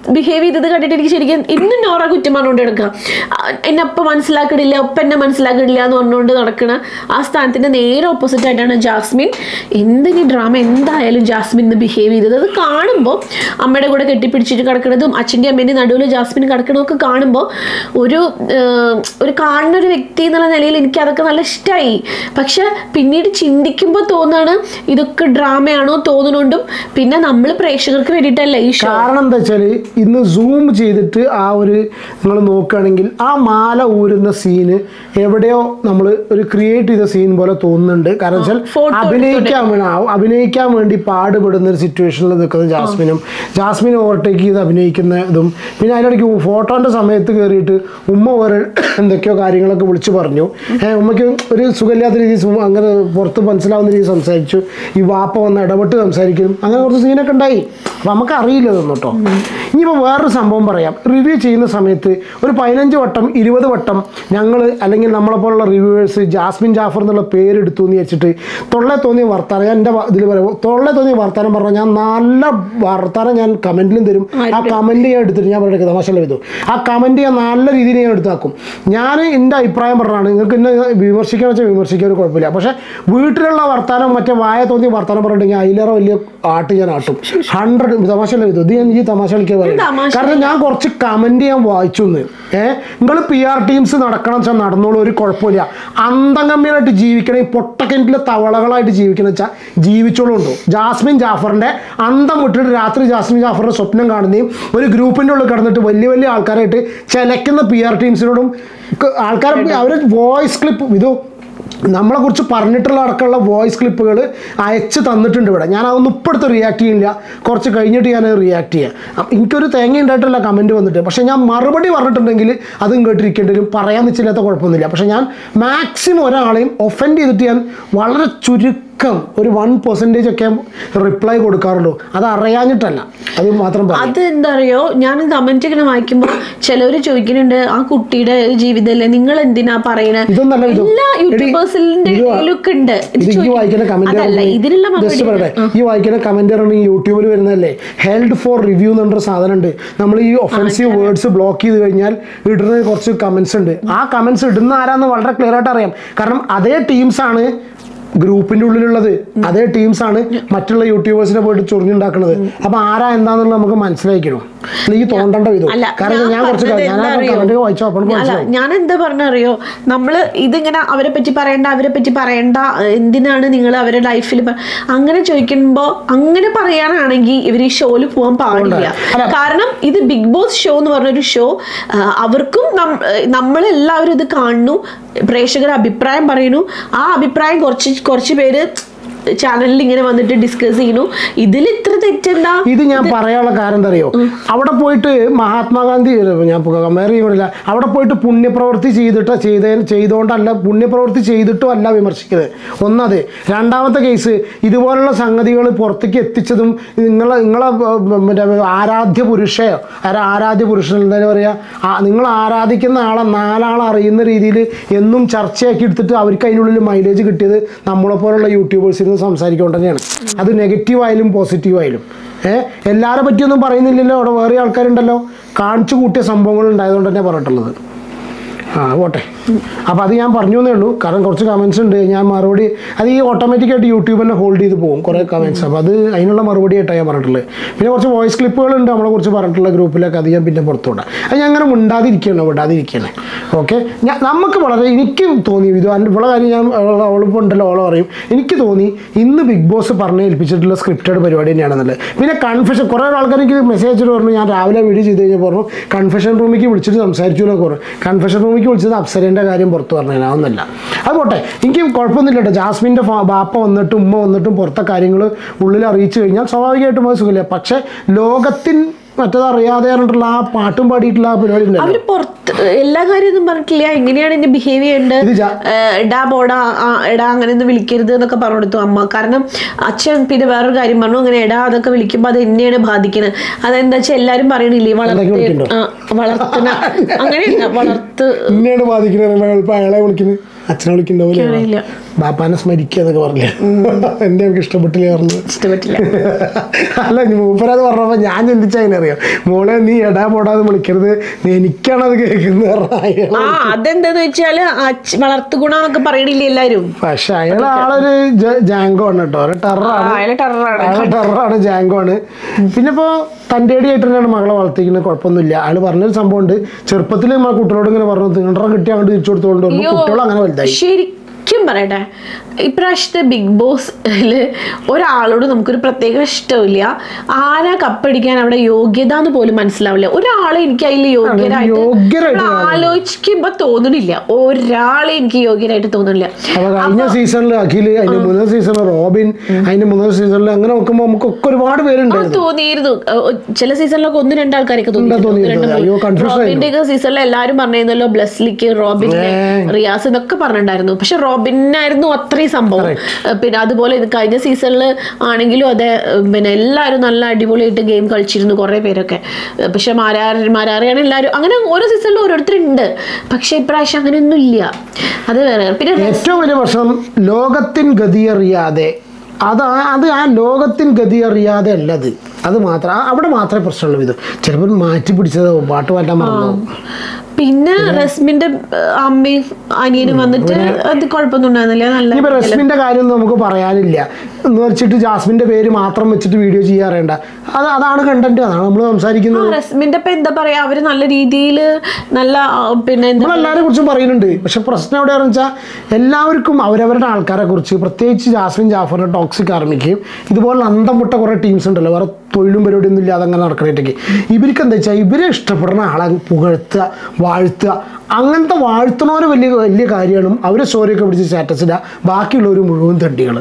ബിഹേവ് ചെയ്തത് കണ്ടിട്ട് എനിക്ക് ശരിക്കും ഇന്നും നോറ കുറ്റം പറഞ്ഞുകൊണ്ട് കിടക്കുക എന്നെ ഒപ്പം മനസ്സിലാക്കണില്ല ഒപ്പം എന്നെ മനസ്സിലാക്കണില്ല എന്ന് പറഞ്ഞുകൊണ്ട് നടക്കണ ആ സ്ഥാനത്തിന്റെ നേരെ ഓപ്പോസിറ്റ് ആയിട്ടാണ് ജാസ്മിൻ എന്തിനീ ഡ്രാമ എന്തായാലും ജാസ്മിൻ ഇന്ന് ബിഹേവ് ചെയ്തത് അത് കാണുമ്പോൾ അമ്മയുടെ കൂടെ കെട്ടിപ്പിടിച്ചിട്ട് കിടക്കണതും അച്ഛൻ്റെ അമ്മേൻ്റെ നടുവിൽ ജാസ്മിൻ കിടക്കണതൊക്കെ കാണുമ്പോൾ ഒരു ഏഹ്, ഒരു കാണുന്ന ഒരു വ്യക്തി എന്നുള്ള നിലയിൽ എനിക്ക് അതൊക്കെ നല്ല ഇഷ്ടമായി പക്ഷെ പിന്നീട് ചിന്തിക്കുമ്പോൾ തോന്നാണ് ഇതൊക്കെ ഡ്രാമയാണോ തോന്നുന്നുണ്ടും പിന്നെ നമ്മൾ പ്രേക്ഷകർക്ക് വേണ്ടിയിട്ടല്ല ഈ ഷോ കാരണം എന്താ വെച്ചാല് ഇന്ന് സൂം ചെയ്തിട്ട് ആ ഒരു നിങ്ങൾ നോക്കുകയാണെങ്കിൽ ആ മാല ഊരുന്ന സീന് എവിടെയോ നമ്മൾ ഒരു ക്രിയേറ്റ് ചെയ്ത സീൻ പോലെ തോന്നുന്നുണ്ട് കാരണം വെച്ചാൽ photo അഭിനയിക്കാൻ വേണം ആ- അഭിനയിക്കാൻ വേണ്ടി പാടുപെടുന്ന ഒരു സിറ്റുവേഷനിൽ നിൽക്കുന്ന ജാസ്മിനും ജാസ്മിൻ ഓവർടേക്ക് ചെയ്ത് അഭിനയിക്കുന്ന ഇതും പിന്നെ അതിനിടയ്ക്ക് ഫോട്ടോന്റെ സമയത്ത് കയറിയിട്ട് ഉമ്മ വേറെ എന്തൊക്കെയോ കാര്യങ്ങളൊക്കെ വിളിച്ചു പറഞ്ഞു ഏഹ് ഉമ്മയ്ക്ക് ഒരു സുഖമില്ലാത്ത രീതിയിൽ സുമ- അങ്ങനെ പുറത്ത് മനസ്സിലാവുന്ന രീതിയിൽ സംസാരിച്ചു ഈ വാപ്പ വന്ന് ഇടപെട്ട് സംസാരിക്കും അങ്ങനെ കുറച്ച് സീനൊക്കെ ഉണ്ടായി അപ്പം നമുക്ക് അറിയില്ല ഇതൊന്നും കേട്ടോ ഇനിയിപ്പോൾ വേറൊരു സംഭവം പറയാം റിവ്യൂ ചെയ്യുന്ന സമയത്ത് ഒരു പതിനഞ്ച് വട്ടം ഇരുപത് വട്ടം ഞങ്ങൾ അല്ലെങ്കിൽ നമ്മളെ പോലുള്ള റിവ്യൂവേഴ്സ് ജാസ്മിൻ ജാഫർ എന്നുള്ള പേരെടുത്തു എന്ന് വെച്ചിട്ട് തൊള്ളെ തോന്നിയ വർത്താനം ഞാൻ എൻ്റെ ഇതിൽ പറയുമ്പോൾ തൊള്ളെ തോന്നിയ വർത്താനം പറഞ്ഞാൽ ഞാൻ നല്ല വർത്താനം ഞാൻ കമൻറ്റിലും തരും ആ കമൻറ്റ് ഞാൻ എടുത്തിട്ട് ഞാൻ പറയുന്നത് തമാശല്ല ചെയ്തു ആ കമൻറ്റ് ഞാൻ നല്ല രീതിയിൽ ഞാൻ എടുത്താക്കും ഞാൻ എൻ്റെ അഭിപ്രായം പറഞ്ഞാണ് നിങ്ങൾക്ക് എന്നെ വിമർശിക്കാൻ വെച്ചാൽ വിമർശിക്കാൻ ഒരു കുഴപ്പമില്ല പക്ഷേ വീട്ടിലുള്ള വർത്താനം മറ്റേ വായ തോന്നിയ വർത്താനം പറഞ്ഞിട്ടുണ്ടെങ്കിൽ അതിലേറെ വലിയ ആട്ട് ഞാൻ ആട്ടും ഹൺഡ്രഡ് തമാശല്ല ചെയ്തു ഇത് ഞാൻ ഈ തമാശ കളിക്കാൻ പറയും തമാശ കാരണം ഞാൻ കുറച്ച് കമൻറ്റ് ഞാൻ വായിച്ചു എന്ന് ഏഹ് നിങ്ങൾ പി ആർ ടീംസ് നടക്കണം വെച്ചാൽ നടന്നോളൂ ഒരു കുഴപ്പമില്ല അന്തംഗമ്യമായിട്ട് ജീവിക്കണേ ഈ പൊട്ടക്കിണറ്റിലെ തവളകളായിട്ട് ജീവിക്കണം വെച്ചാൽ ജീവിച്ചോളുണ്ടോ ജാസ്മിൻ ജാഫറിന്റെ അന്തം വിട്ടിട്ട് രാത്രി ജാസ്മിൻ ജാഫറിന്റെ സ്വപ്നം കാണുകയും ഒരു ഗ്രൂപ്പിന്റെ ഉള്ളിൽ കിടന്നിട്ട് വലിയ വലിയ ആൾക്കാരായിട്ട് ചിലക്കുന്ന പി ആർ ടീംസിനോടും ആൾക്കാർ അവർ വോയിസ് ക്ലിപ്പ് ഇത് നമ്മളെ കുറിച്ച് പറഞ്ഞിട്ടുള്ള അടക്കമുള്ള വോയിസ് ക്ലിപ്പുകൾ അയച്ച് തന്നിട്ടുണ്ട് ഇവിടെ ഞാൻ അതൊന്നും ഇപ്പോഴത്തെ റിയാക്ട് ചെയ്യില്ല കുറച്ച് കഴിഞ്ഞിട്ട് ഞാൻ റിയാക്ട് ചെയ്യാം അപ്പം എനിക്കൊരു തേങ്ങ ഉണ്ടായിട്ടല്ല കമൻറ്റ് വന്നിട്ട് പക്ഷേ ഞാൻ മറുപടി പറഞ്ഞിട്ടുണ്ടെങ്കിൽ അതും കേട്ടിരിക്കേണ്ടതിലും പറയാൻ വെച്ചില്ലാത്ത കുഴപ്പമൊന്നുമില്ല പക്ഷേ ഞാൻ മാക്സിമം ഒരാളെയും ഒഫൻഡ് ചെയ്തിട്ട് ഞാൻ വളരെ ചുരുക്കം ഒരു വൺ പെർസെൻറ്റേജ് ഒക്കെ റിപ്ലൈ കൊടുക്കാറുള്ളൂ അത് അറിയാഞ്ഞിട്ടല്ല അത് മാത്രം പറയാം അത് എന്താ അറിയോ ഞാൻ കമന്റ് ഇങ്ങനെ വായിക്കുമ്പോൾ ചിലവര് ചോദിക്കുന്നുണ്ട് ആ കുട്ടിയുടെ ജീവിതമല്ലേ നിങ്ങൾ എന്തിനാ പറയണേ ഇതൊന്നല്ല ഇത്. എല്ലാ എടി, യൂട്യൂബേഴ്സിന്റെ ഇത് വാ- ഇടയിലൊക്കെ ഉണ്ട് ഇത് ഇത് ഈ ചോദിക്കും. വായിക്കുന്ന കമന്റ് അതല്ല ഇതിനുള്ള ജസ്റ്റ് മറുപടി പറയട്ടെ ഈ വായിക്കുന്ന കമന്റ് ഈ യൂട്യൂബിൽ വരുന്നതല്ലേ ഹെൽഡ് ഫോർ റിവ്യൂ എന്ന് പറഞ്ഞൊരു സാധനം ഉണ്ട് നമ്മൾ ഈ ഒഫൻസീവ് വേർഡ്സ് ബ്ലോക്ക് ചെയ്ത് കഴിഞ്ഞാൽ ഇടുന്ന കുറച്ച് കമന്റ്സ് ഉണ്ട് ആ കമന്റ്സ് ഇടുന്ന ആരാന്ന് വളരെ ക്ലിയർ ആയിട്ട് അറിയാം കാരണം അതേ ടീംസ് ആണ് ഗ്രൂപ്പിന്റെ ഉള്ളിലുള്ളത് അതേ ടീംസ് ആണ് മറ്റുള്ള യൂട്യൂബേഴ്സിനെ പോയിട്ട് ചൊറിഞ്ഞുണ്ടാക്കുന്നത് അപ്പൊ ആരാ എന്താന്നുള്ളത് നമുക്ക് മനസ്സിലാക്കണം ഈ തോണ്ടേണ്ട വിധം അല്ല കാരണം ഞാൻ കുറച്ച് പറഞ്ഞത് ഞാൻ എന്താ അറിയോ? കമന്റ് വായിച്ചോ അപ്പോൾ അല്ല മനസ്സിലാവും ഞാൻ എന്താ പറഞ്ഞറിയോ നമ്മള് ഇതിങ്ങനെ അവരെ പറ്റി പറയണ്ട അവരെ പറ്റി പറയണ്ട എന്തിനാണ് നിങ്ങൾ അവരുടെ ലൈഫിൽ അങ്ങനെ ചോദിക്കുമ്പോ അങ്ങനെ പറയാനാണെങ്കിൽ ഇവർ ഈ ഷോയിൽ പോകാൻ പാടില്ല അല്ല. കാരണം ഇത് ബിഗ് ബോസ് ഷോ എന്ന് പറഞ്ഞൊരു ഷോ അവർക്കും നം- നമ്മളെല്ലാവരും ഇത് കാണുന്നു പ്രേക്ഷകർ അഭിപ്രായം പറയുന്നു ആ അഭിപ്രായം കുറച്ച് കുറച്ച് പേര് ചാനലിൽ ഇങ്ങനെ വന്നിട്ട് ഡിസ്കസ് ചെയ്യുന്നു ഇതിൽ ഇത്ര തെറ്റെന്താ ഇത് ഞാൻ പറയാനുള്ള കാര്യം എന്താ അറിയോ അവിടെ പോയിട്ട് മഹാത്മാഗാന്ധി ഞാൻ കമ്പയർ ചെയ്യുന്നില്ല അവിടെ പോയിട്ട് പുണ്യപ്രവൃത്തി ചെയ്തിട്ട് ചെയ്ത ചെയ്തുകൊണ്ടല്ല പുണ്യപ്രവൃത്തി ചെയ്തിട്ടും അല്ല വിമർശിക്കുന്നത് ഒന്നത് രണ്ടാമത്തെ കേസ് ഇതുപോലുള്ള സംഗതികൾ പുറത്തേക്ക് എത്തിച്ചതും നിങ്ങളെ നിങ്ങളെ ഏർ, മറ്റേ ആരാധ്യ പുരുഷയോ ആരാ ആരാധ്യ പുരുഷൻ എന്താ പറയുക നിങ്ങൾ ആരാധിക്കുന്ന ആളെ നാലാളെ അറിയുന്ന രീതിയിൽ എന്നും ചർച്ചയാക്കി എടുത്തിട്ട് അവർക്ക് അതിനുള്ളിൽ മൈലേജ് കിട്ടിയത് നമ്മളെ പോലുള്ള യൂട്യൂബേഴ്സിൽ നിന്ന് സംസാരിക്കൊണ്ട് തന്നെയാണ് അത് നെഗറ്റീവ് ആയാലും പോസിറ്റീവ് ആയാലും ഏഹ് എല്ലാവരെ പറ്റിയൊന്നും പറയുന്നില്ലല്ലോ അവിടെ വേറെ ആൾക്കാരുണ്ടല്ലോ കാണിച്ചു കൂട്ടിയ സംഭവങ്ങൾ ഉണ്ടായതുകൊണ്ട് തന്നെ പറഞ്ഞിട്ടുള്ളത് ആ പോട്ടെ അപ്പോൾ അത് ഞാൻ പറഞ്ഞു എന്നേ ഉള്ളൂ കാരണം കുറച്ച് കമൻസ് ഉണ്ട് ഞാൻ മറുപടി അത് ഈ ഓട്ടോമാറ്റിക്കായിട്ട് യൂട്യൂബ് തന്നെ ഹോൾഡ് ചെയ്ത് പോകും കുറേ കമൻസ് അപ്പോൾ അത് അതിനുള്ള മറുപടി ആയിട്ടാണ് ഞാൻ പറഞ്ഞിട്ടുള്ളത് പിന്നെ കുറച്ച് വോയിസ് ക്ലിപ്പുകളുണ്ട് നമ്മളെ കുറിച്ച് പറഞ്ഞിട്ടുള്ള ഗ്രൂപ്പിലൊക്കെ അത് ഞാൻ പിന്നെ പുറത്തു വിടാം അത് ഞാൻ അങ്ങനെ മിണ്ടാതിരിക്കുകയാണ് വിടാതിരിക്കുകയാണ് ഓക്കെ ഞാൻ നമുക്ക് വളരെ എനിക്ക് തോന്നി ഇത് ഇവിടെ കാര്യം ഞാൻ അവളിപ്പോൾ ഉണ്ടല്ലോ അവളെ പറയും എനിക്ക് തോന്നി ഇന്ന് ബിഗ് ബോസ് പറഞ്ഞ് ഏൽപ്പിച്ചിട്ടുള്ള സ്ക്രിപ്റ്റഡ് പരിപാടി തന്നെയാണെന്നുള്ളത് പിന്നെ കൺഫെഷൻ കുറേ ആൾക്കാർ എനിക്ക് മെസ്സേജ് അയച്ചിട്ട് പറഞ്ഞു ഞാൻ രാവിലെ വീഡിയോ ചെയ്ത് കഴിഞ്ഞാൽ പറഞ്ഞു കൺഫെഷൻ റൂമിലേക്ക് വിളിച്ചിട്ട് സംസാരിച്ചു എന്നൊക്കെ പറഞ്ഞു കൺഫെഷൻ റൂമിലേക്ക് വിളിച്ചത് അപ്സരേൻ്റെ കാര്യം പുറത്ത് പറഞ്ഞു അതൊന്നല്ല അത് പോട്ടെ എനിക്ക് കുഴപ്പമൊന്നുമില്ല കേട്ടോ ജാസ്മിൻ്റെ ഫാ- ബാപ്പ വന്നിട്ടും ഉമ്മ വന്നിട്ടും പുറത്തെ കാര്യങ്ങൾ ഉള്ളിൽ അറിയിച്ചു കഴിഞ്ഞാൽ സ്വാഭാവികമായിട്ടും അത് സുഖമില്ല പക്ഷേ ലോകത്തിൻ മറ്റത് അറിയാതെ പറഞ്ഞിട്ടുള്ള ആ പാട്ടും പാടിയിട്ടുള്ള ആ പരിപാടി ഉണ്ടല്ലോ അവര് പുറത്ത് എല്ലാ കാര്യമൊന്നും പറഞ്ഞിട്ടില്ല എങ്ങനെയാണ് എന്നെ ബിഹേവ് ചെയ്യേണ്ടത് ഇത് ജാ- ഏഹ് എടാ ബോടാ ആ, എടാ അങ്ങനെ ഒന്നും വിളിക്കരുത് എന്നൊക്കെ പറഞ്ഞു കൊടുത്തു അമ്മ കാരണം അച്ഛൻ പിന്നെ വേറൊരു കാര്യം പറഞ്ഞു അങ്ങനെ എടാ അതൊക്കെ വിളിക്കുമ്പോൾ അത് എന്നെയാണ് ബാധിക്കുന്നത് അതെന്താ വെച്ചാൽ എല്ലാരും പറയണില്ലേ വളർത്ത് വിളിക്കണ്ടോ? ആ, വളർത്തണ അങ്ങനെയല്ല വളർത്ത് ഇന്നെയാണ് ബാധിക്കുന്നത് ഇപ്പം അയാളെ വിളിക്കുന്നത് അച്ഛനെ വിളിക്കുന്നുണ്ടാവില്ല അറിയില്ല ബാപ്പാനെ സ്മരിക്കുക എന്നൊക്കെ പറഞ്ഞില്ലേ എന്താ എനിക്ക് ഇഷ്ടപ്പെട്ടില്ല പറഞ്ഞത് ഇഷ്ടപ്പെട്ടില്ല അല്ല മൂപ്പരത് പറഞ്ഞപ്പോൾ ഞാൻ ചിന്തിച്ചതിനറിയാം അറിയോ മോളെ നീ എടാ പോടാന്ന് വിളിക്കരുത് നീ എനിക്കാണത് കേൾക്കുന്നത് പറഞ്ഞ അയാള്. ആ അതെന്താന്ന് വെച്ചാല് അച്ഛ- വളർത്തു ഗുണമെന്നൊക്കെ പറയണില്ലേ എല്ലാരും പക്ഷെ അയാൾ ആളൊരു ജ- ജാങ്കോ ആണ് കേട്ടോ ഒരു ആ, ടെററാണ് അയാള് ടെററാണ് അയാൾ ടെററാണ് ജാങ്കോ ആണ് പിന്നെ ഇപ്പോ തൻ്റെ അടിയായിട്ട് തന്നെയാണ് മകളെ വളർത്തിക്കുന്നത് കുഴപ്പമൊന്നുമില്ല അയാൾ പറഞ്ഞൊരു സംഭവം ഉണ്ട് ചെറുപ്പത്തിൽ നമ്മൾ കുട്ടികളോട് ഇങ്ങനെ പറഞ്ഞു തിങ്ങണ്ടറ കിട്ടി അങ്ങോട്ട് തിരിച്ചു കൊടുത്തുകൊണ്ട് അയ്യോ, കുട്ടികൾ അങ്ങനെ വലുതായി ശരിക്കും പറയട്ടെ ഇപ്രാവശ്യത്തെ ബിഗ് ബോസില് ഒരാളോട് നമുക്കൊരു പ്രത്യേക ഇഷ്ടമില്ല ആരാ കപ്പടിക്കാൻ അവിടെ യോഗ്യത എന്ന് പോലും മനസ്സിലാവില്ല ഒരാളെ എനിക്ക് അതിൽ യോഗ്യരായിട്ട് യോഗ്യരായിട്ട് നമ്മൾ ആലോചിക്കുമ്പോ തോന്നണില്ല ഒരാളെ എനിക്ക് യോഗ്യരായിട്ട് തോന്നുന്നില്ല അപ്പൊ കഴിഞ്ഞ സീസണിൽ അഖിൽ അതിന്റെ മൂന്നാം സീസണിൽ റോബിൻ അതിന്റെ മൂന്നാം സീസണിൽ അങ്ങനെ നോക്കുമ്പോൾ നമുക്കൊക്കെ ഒരുപാട് ആ, പേരുണ്ടായിരുന്നു തോന്നിയിരുന്നു ഏഹ്, ചില സീസണിലൊക്കെ ഒന്ന് രണ്ടാൾക്കാരൊക്കെ തോന്നിയിരുന്നു. അയ്യോ, confusion റോബിന്റെ ഒക്കെ സീസണിൽ എല്ലാരും പറഞ്ഞിരുന്നല്ലോ ബ്ലസ്ലിക്ക് റോബിൻ റിയാസ് എന്നൊക്കെ പറഞ്ഞിട്ടുണ്ടായിരുന്നു പക്ഷെ റോബിനായിരുന്നു അത്രയും സംഭവം ഏഹ്, പിന്നെ അതുപോലെ ഇത് കഴിഞ്ഞ സീസണിൽ ആണെങ്കിലും അതെ ഏഹ്, പിന്നെ എല്ലാവരും നല്ല അടിപൊളിയായിട്ട് ഗെയിം കളിച്ചിരുന്നു കുറേ പേരൊക്കെ ഏഹ്, പക്ഷെ മാരാറി മാരാറിയാണ് എല്ലാവരും അങ്ങനെ ഓരോ സീസണിലും ഓരോരുത്തരുണ്ട് പക്ഷെ ഇപ്രാവശ്യം അങ്ങനെയൊന്നും ഇല്ല അത് വേറെ പിന്നെ ഏറ്റവും വലിയ പ്രശ്നം ലോകത്തിൻ ഗതി അറിയാതെ അത് ആ- അത് ആ ലോകത്തിൻ ഗതി അറിയാതെ അല്ലത് അത് മാത്രം ആ- അവിടെ മാത്രമേ പ്രശ്നമുള്ളൂ ഇത് ചിലപ്പോൾ മാറ്റി പിടിച്ചതാവും പാട്ട് പാറ്റാൻ മറന്നു പിന്നെ റസ്മിന്റെ ഏഹ്, അമ്മയും അനിയനും വന്നിട്ട് അത് കുഴപ്പമൊന്നും ഉണ്ടായിരുന്നില്ല നല്ല ഇനിയിപ്പോൾ റസ്മിന്റെ കാര്യം നമുക്ക് പറയാനില്ല എന്ന് വെച്ചിട്ട് ജാസ്മിന്റെ പേര് മാത്രം വെച്ചിട്ട് വീഡിയോ ചെയ്യാറേണ്ട അത് അതാണ് കണ്ടന്റ് അതാണ് നമ്മൾ സംസാരിക്കുന്നത് റസ്മിന്റെ ഇപ്പൊ എന്താ പറയാ അവര് നല്ല രീതിയിൽ നല്ല ആ, പിന്നെ എന്താ നമ്മളെല്ലാവരെ കുറിച്ചും പറയുന്നുണ്ട് പക്ഷെ പ്രശ്നം എവിടെയാണെന്ന് വെച്ചാൽ എല്ലാവർക്കും അവരവരുടെ ആൾക്കാരെ കുറിച്ച് പ്രത്യേകിച്ച് ജാസ്മിൻ ജാഫറിന്റെ ടോക്സിക് ആർമിക്ക് ഇതുപോലെ അന്തം വിട്ട കുറേ ടീംസ് ഉണ്ടല്ലോ വേറെ തൊഴിലും പരിപാടിയൊന്നും ഇല്ലാതെ അങ്ങനെ നടക്കണേറ്റേക്ക് ഇവർക്ക് എന്താ വെച്ചാൽ ഇവരെ ഇഷ്ടപ്പെടുന്ന ആളെ പുകഴ്ത്തുക വാഴ്ത്തുക അങ്ങനത്തെ വാഴ്ത്തണവരെ വലിയ വലിയ കാര്യമാണ് അവരെ സ്റ്റോറിയൊക്കെ പിടിച്ച് സ്റ്റാറ്റസ് ഇടുക ബാക്കിയുള്ളവർ മുഴുവൻ തണ്ടികൾ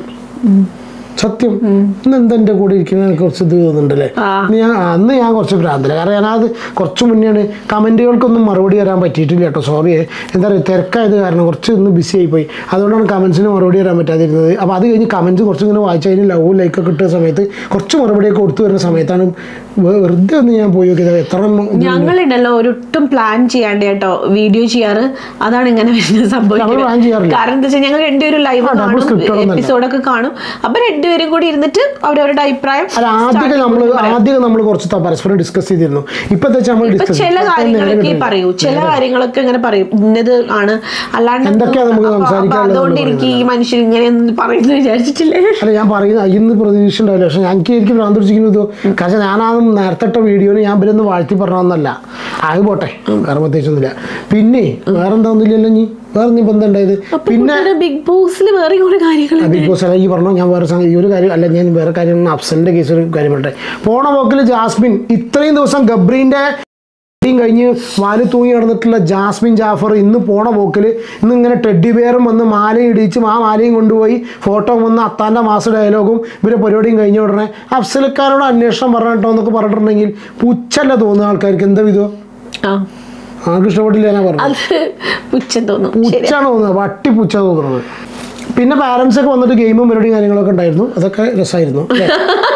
സത്യം ഇന്ന് എന്താ എൻ്റെ കൂടെ ഇരിക്കുന്നതിനെ കുറച്ച് ഇത് തോന്നുന്നുണ്ടല്ലേ ആ. ഇന്ന് ഞാൻ അന്ന് ഞാൻ കുറച്ച് ഭ്രാന്തല കാരണം ഞാനത് കുറച്ച് മുന്നെയാണ് കമൻറ്റുകൾക്കൊന്നും മറുപടി തരാൻ പറ്റിയിട്ടില്ല കേട്ടോ സോറി എന്താ പറയുക തിരക്കായത് കാരണം കുറച്ച് ഇന്ന് ബിസി ആയിപ്പോയി അതുകൊണ്ടാണ് കമൻസിന് മറുപടി തരാൻ പറ്റാതിരുന്നത് അപ്പോൾ അത് കഴിഞ്ഞ് കമൻസ് കുറച്ച് ഇങ്ങനെ വായിച്ച് അതിന് ലവ് ലൈക്കൊക്കെ കിട്ടുന്ന സമയത്ത് കുറച്ച് മറുപടിയൊക്കെ കൊടുത്തു വരുന്ന സമയത്താണ് വെ- വെറുതെ ഒന്ന് ഞാൻ പോയി നോക്കിയത് എത്ര എണ്ണം ഇത് ഞങ്ങളുണ്ടല്ലോ ഒരൊട്ടും പ്ലാൻ ചെയ്യാണ്ട് കേട്ടോ വീഡിയോ ചെയ്യാറ് അതാണ് ഇങ്ങനെ വരുന്നത് നമ്മൾ സംഭവിക്കുന്നത് plan ചെയ്യാറില്ല. കാരണം എന്താ വെച്ചാൽ ഞങ്ങൾ രണ്ടുപേരും ലൈവ് ആ, double script കാണും ഒന്നുമല്ല. എപ്പിസോഡൊക്കെ കാണും അപ്പൊ രണ്ടുപേരും കൂടി ഇരുന്നിട്ട് അവരവരുടെ അഭിപ്രായം അല്ല ആദ്യമൊക്കെ നമ്മൾ ആദ്യമൊക്കെ നമ്മൾ കുറച്ച് ത- പരസ്പരം ഡിസ്കസ് ചെയ്തിരുന്നു ഇപ്പൊ എന്താ വെച്ചാൽ നമ്മൾ ഇപ്പൊ ഡിസ്കസ് ചില കാര്യങ്ങളൊക്കെ പറയൂ ചില കാര്യങ്ങളൊക്കെ ഇങ്ങനെ പറയും ഇന്നത് ആണ് അല്ലാണ്ട് എന്തൊക്കെയാ നമുക്ക് അപ്പൊ- അപ്പൊ സംസാരിക്കാനുള്ളത് അതുകൊണ്ട് എനിക്ക് ഈ മനുഷ്യൻ ഇങ്ങനെയൊന്നും പറയുന്നു വിചാരിച്ചിട്ടില്ലേ അല്ല ഞാൻ പറയുന്ന ഇന്ന് പ്രതീക്ഷ ഉണ്ടാവില്ല പക്ഷെ എനിക്ക് എനിക്ക് ഭ്രാന്ത് പിടിച്ചിരിക്കുന്നത് കാരണം ഞാൻ ആ നേരത്തെ ഇട്ട വീഡിയോയിൽ ഞാൻ ഇവരൊന്ന് വാഴ്ത്തി പറഞ്ഞതൊന്നല്ല അത് പോട്ടെ വേറെ പ്രത്യേകിച്ചൊന്നുമില്ല പിന്നെ വേറെ എന്താ ഒന്നുമില്ലല്ലോ നീ വേറെ നീ ഇപ്പം എന്താ ഉണ്ടായത് പിന്നെ ബിഗ് ബോസിൽ വേറെ കുറെ കാര്യങ്ങൾ ബിഗ് ബോസ് അല്ല ഈ പറഞ്ഞു ഞാൻ വേറെ സംഗതി- ഈ ഒരു കാര്യം അല്ല ഞാൻ വേറെ കാര്യം അഫ്സലിന്റെ കേസ് ഒരു കാര്യം പറയട്ടെ പോണ പോക്കിൽ ജാസ്മിൻ ഇത്രയും ദിവസം ഗബ്രീന്റെ യും കഴിഞ്ഞ് വാല് തൂങ്ങി കിടന്നിട്ടുള്ള ജാസ്മിൻ ജാഫർ ഇന്ന് പോണ പോക്കിൽ ഇന്ന് ഇങ്ങനെ ടെഡി ബെയറും വന്ന് മാലയും ഇടിച്ചും ആ മാലയും കൊണ്ടുപോയി ഫോട്ടോ വന്ന് അത്താൻ്റെ മാസ ഡയലോഗും ഇവരെ പരിപാടിയും കഴിഞ്ഞ ഉടനെ അഫ്സലക്കാരോട് അന്വേഷണം പറഞ്ഞിട്ടോ എന്നൊക്കെ പറഞ്ഞിട്ടുണ്ടെങ്കിൽ പുച്ഛല്ല തോന്നുന്ന ആൾക്കാർക്ക് എന്താ വിധോ ആ ആർക്ക് ഇഷ്ടപ്പെട്ടില്ല എന്നാ പറഞ്ഞു അത് പുച്ഛം തോന്നും ശരി പുച്ഛാണ് തോന്നുന്നത് വട്ടി പുച്ഛ തോന്നുന്നത് പിന്നെ പാരൻസ് ഒക്കെ വന്നിട്ട് ഗെയിമും പരിപാടിയും കാര്യങ്ങളൊക്കെ ഉണ്ടായിരുന്നു അതൊക്കെ രസമായിരുന്നു അല്ലേ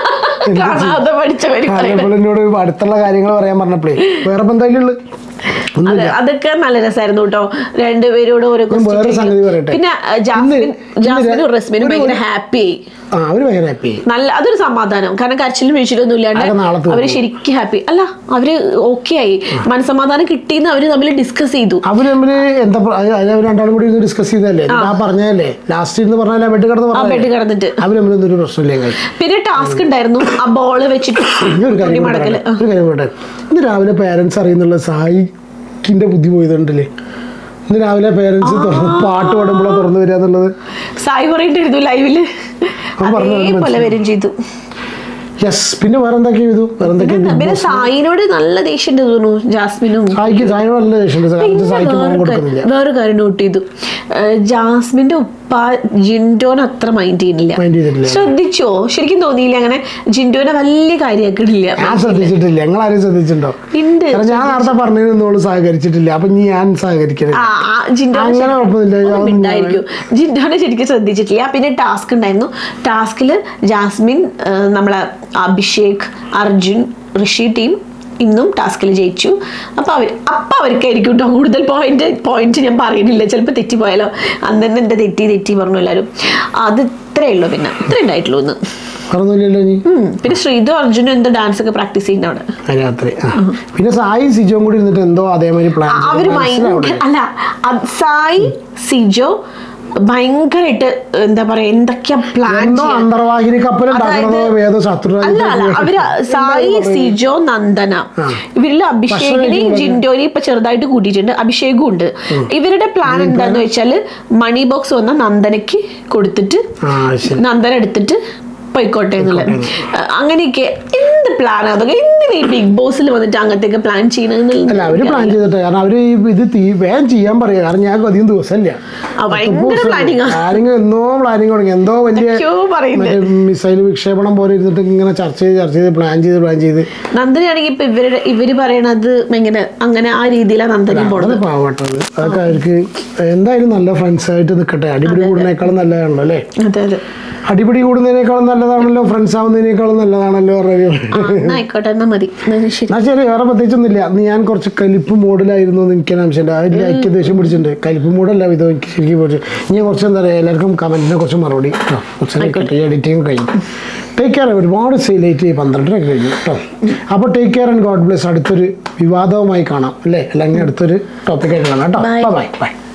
കാണാതെ പഠിച്ചവര് അതേപോലെ എന്നോട് അടുത്തുള്ള കാര്യങ്ങൾ പറയാൻ പറഞ്ഞപ്പോഴേ വേറെ ഇപ്പം എന്തായാലും ഉള്ളത് അത് അതൊക്കെ നല്ല രസമായിരുന്നു കേട്ടോ രണ്ടുപേരോട് ഓരോ ഞാൻ വേറെ question സംഗതി ചോദിക്കും. പറയട്ടെ. പിന്നെ ആ, ജാസ്മിൻ ഇന്ന് ജാസ്മിനും ഒരു- റസ്മിനും ഒരു- ഭയങ്കര ഹാപ്പി ആയി ആ അവർ ഭയങ്കര ഹാപ്പി നല്ല അതൊരു സമാധാനം കാരണം കരച്ചിലും വീഴ്ചയിലൊന്നും ഇല്ലാണ്ട് അതൊക്കെ നാളെ തീർന്നു. അവര് ശരിക്കും ഹാപ്പി അല്ല അവര് ഓക്കെ ആയി മനസമാധാനം കിട്ടിയെന്ന് അവര് തമ്മിൽ ഡിസ്കസ് ചെയ്തു അവർ തമ്മിൽ എന്താ പ്ര- അത് അത് അവർ രണ്ടാളും കൂടി ഇരുന്ന് ഡിസ്കസ് ചെയ്തതല്ലേ ഞാൻ പറഞ്ഞതല്ലേ ലാസ്റ്റ് ഇരുന്ന് പറഞ്ഞാലേ ബെഡ് കിടന്ന് ആ ബെഡ് പറഞ്ഞല്ലേ കിടന്നിട്ട് അവർ തമ്മിലൊന്നും ഒരു പ്രശ്നമില്ല ഞങ്ങൾ പിന്നെ ടാസ്ക് ഉണ്ടായിരുന്നു ആ ബോള് വെച്ചിട്ട് ഇനി ഒരു കാര്യം തുണി കൂടെ മടക്കല് പറയട്ടെ. ഒരു കാര്യം പറയട്ടെ ഇന്ന് രാവിലെ പേരൻസ് അറിയുന്നുള്ള സായിക്കിന്റെ ബുദ്ധി പോയതുണ്ടല്ലേ ഇന്ന് രാവിലെ പേരൻസ് തുറന്ന് പാട്ട് പാടുമ്പോഴാണ് തുറന്നു വരിക എന്നുള്ളത് സായി പറയിട്ടിരുന്നു ലൈവില് അവൻ പറഞ്ഞു, അവന് അതേപോലെ വരും ചെയ്തു യെസ് പിന്നെ വേറെ എന്തൊക്കെ ചെയ്തു വേറെ എന്തൊക്കെ പിന്നെ സായിനോട് നല്ല ദേഷ്യം ഉണ്ട് തോന്നുന്നു ജാസ്മിനും സായിക്ക് സായിനോട് നല്ല ദേഷ്യമുണ്ട് പിന്നെ സായിക്ക് ഫോൺ വേറെ കൊടുക്കുന്നില്ല കാര്യം- വേറെ കാര്യം നോട്ട് ചെയ്തു ഏഹ് ജാസ്മിന്റെ ഉപ്പ ജിൻഡോൻ അത്ര മൈൻഡ് ചെയ്യുന്നില്ല മൈൻഡ് ചെയ്തിട്ടില്ല ശ്രദ്ധിച്ചോ ശരിക്കും തോന്നിയില്ല അങ്ങനെ ജിൻഡോനെ വലിയ കാര്യമാക്കണില്ല ഞാൻ ശ്രദ്ധിച്ചിട്ടില്ല നിങ്ങൾ ആരും ശ്രദ്ധിച്ചിട്ടുണ്ടോ ഉണ്ട് കാരണം ഞാൻ നേരത്തെ പറഞ്ഞതിന് ഒന്നും സഹകരിച്ചിട്ടില്ല അപ്പൊ ഇനി ഞാൻ സഹകരിക്കരുത് ആ ആ, ജിൻഡോനെ അങ്ങനെ ശരിക്കും- കുഴപ്പമില്ല. ഒന്ന് അതൊന്നും മിണ്ടായിരിക്കും ജിൻഡോനെ ശരിക്കും ശ്രദ്ധിച്ചിട്ടില്ല പിന്നെ ടാസ്ക് ഉണ്ടായിരുന്നു ടാസ്കിൽ ജാസ്മിൻ ആ, നമ്മളെ അഭിഷേക് അർജുൻ ഋഷി ടീം ഇന്നും ടാസ്കിൽ ജയിച്ചു അപ്പൊ അവർ അപ്പൊ അവർക്കായിരിക്കും കേട്ടോ കൂടുതൽ പോയിന്റ് പോയിന്റ് ഞാൻ പറയുന്നില്ല ചിലപ്പോൾ തെറ്റിപ്പോയാലോ അന്ന് തന്നെ എൻ്റെ തെറ്റി തെറ്റി പറഞ്ഞു എല്ലാവരും അത് ഇത്രയേ ഉള്ളൂ പിന്നെ ഇത്രേ ഉണ്ടായിട്ടുള്ളൂ ഇന്ന് പറഞ്ഞില്ലല്ലോ നീ ഉം. പിന്നെ ശ്രീതു അർജുനും എന്തോ ഡാൻസ് ഒക്കെ പ്രാക്ടീസ് ചെയ്യുന്ന അവിടെ ആ, രാത്രി ആ പിന്നെ സായി സിജോയും കൂടി ഇരുന്നിട്ട് എന്തോ അതേമാതിരി പ്ലാൻ ആ, അവര് ഭയങ്കര അല്ല അത് സായി സിജോ ഭയങ്കരമായിട്ട് എന്താ പറയാ എന്തൊക്കെയാ പ്ലാൻ എന്തോ അന്തർവാഹിനി കപ്പൽ ഉണ്ടാക്കണതോ വേദോ ശത്രു അല്ല അല്ല അവര് സായി സിജോ നന്ദന ഇവരിൽ അഭിഷേകിനെ ജിൻഡോനെ ഇപ്പൊ ചെറുതായിട്ട് കൂട്ടിയിട്ടുണ്ട് അഭിഷേകും ഉണ്ട് ഇവരുടെ പ്ലാൻ എന്താന്ന് വെച്ചാല് മണി ബോക്സ് വന്ന നന്ദനയ്ക്ക് കൊടുത്തിട്ട് ആ ശരി നന്ദന എടുത്തിട്ട് പോയിക്കോട്ടെ എന്നുള്ളത് അങ്ങനെയൊക്കെ എന്ത് പ്ലാൻ അതൊക്കെ എന്തിനാ ഈ ബിഗ് ബോസിൽ വന്നിട്ട് അങ്ങനത്തെയൊക്കെ പ്ലാൻ അല്ല അവര് പ്ലാൻ ചെയ്യണമെന്ന് ചെയ്തിട്ട് കാരണം അവര് ഈ ഇത് തീ വേഗം ചെയ്യാൻ പറയാ കാരണം ഞാൻ അധികം ദിവസമില്ല ആ, ഭയങ്കര planning ആ. പ്ലാനിങ് എന്നോ പ്ലാനിങ് തുടങ്ങി എന്തോ വലിയ എന്തൊക്കെയോ പറയുന്നത് മറ്റേ മിസൈൽ വിക്ഷേപണം പോലെ ഇരുന്നിട്ട് ഇങ്ങനെ ചർച്ച ചെയ്ത് ചർച്ച ചെയ്ത് പ്ലാൻ ചെയ്ത് പ്ലാൻ ചെയ്ത് നന്ദനയാണെങ്കിൽ ഇപ്പൊ ഇവരുടെ ഇവര് പറയണത് ഇങ്ങനെ അങ്ങനെ ആ രീതിയിലാണ് നന്ദനയും പോണത് അത് പാവട്ടത് അതൊക്കെ അവർക്ക് എന്തായാലും നല്ല ഫ്രണ്ട്സ് ആയിട്ട് നിൽക്കട്ടെ അടിപിടി കൂടുന്നതിനേക്കാളും നല്ലതാണല്ലോ അല്ലേ അതെ അതെ അടിപിടി കൂടുന്നതിനേക്കാളും നല്ലതാണല്ലോ ഫ്രണ്ട്സ് ആവുന്നതിനേക്കാളും നല്ലതാണല്ലോ റിവ്യൂ ആ, എന്നാ ആയിക്കോട്ടെ എന്നാ മതി എന്നാ ശരി എന്നാ ശരി വേറെ പ്രത്യേകിച്ചൊന്നുമില്ല അന്ന് ഞാൻ കുറച്ച് കലിപ്പ് മോഡിലായിരുന്നു എന്ന് എനിക്ക് ആവശ്യമില്ല അതിൽ എനിക്ക് ദേഷ്യം പിടിച്ചിട്ടുണ്ട് കലിപ്പ് മോഡല്ല ഇത് എനിക്ക് ശരിക്കും പിടിച്ചു ഞാൻ കുറച്ച് എന്താ പറയുക എല്ലാവർക്കും കമന്റിനെ കുറച്ച് മറുപടി കേട്ടോ കുറച്ച് എഡിറ്റിംഗ് കഴിഞ്ഞു ടേക്ക് കെയർ ഒരുപാട് ലേറ്റ് പന്ത്രണ്ടരൊക്കെ കഴിഞ്ഞു കേട്ടോ അപ്പോൾ take care and God bless അടുത്തൊരു വിവാദവുമായി കാണാം അല്ലേ അല്ലെങ്കിൽ അടുത്തൊരു ടോപ്പിക്കായിട്ട് കാണാം കേട്ടോ Bye. Bye bye